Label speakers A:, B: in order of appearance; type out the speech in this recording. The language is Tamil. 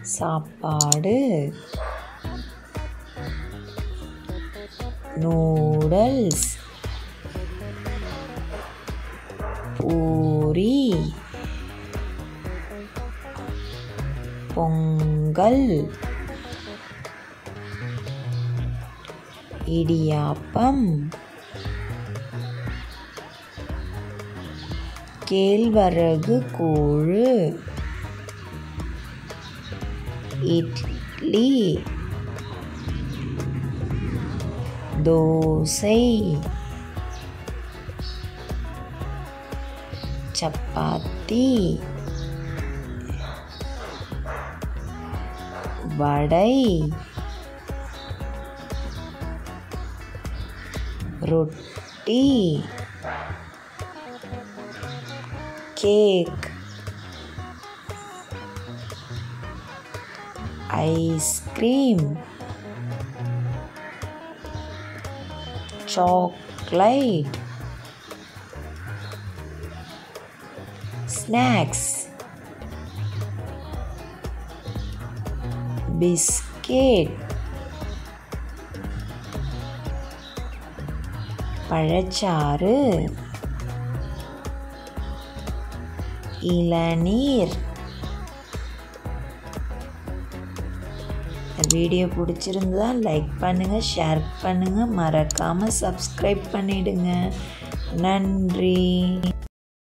A: சாப்பாடு நூடல்ஸ் பூரி பொங்கல் இடியாப்பம் கேழ்வரகு கூழு இட்லி தோசை சப்பாத்தி வடை ரொட்டி cake ice cream chocolate snacks biscuit பழச்சாறு இளநீர் வீடியோ பிடிச்சிருந்தா லைக் பண்ணுங்கள் ஷேர் பண்ணுங்கள் மறக்காமல் சப்ஸ்கிரைப் பண்ணிடுங்க நன்றி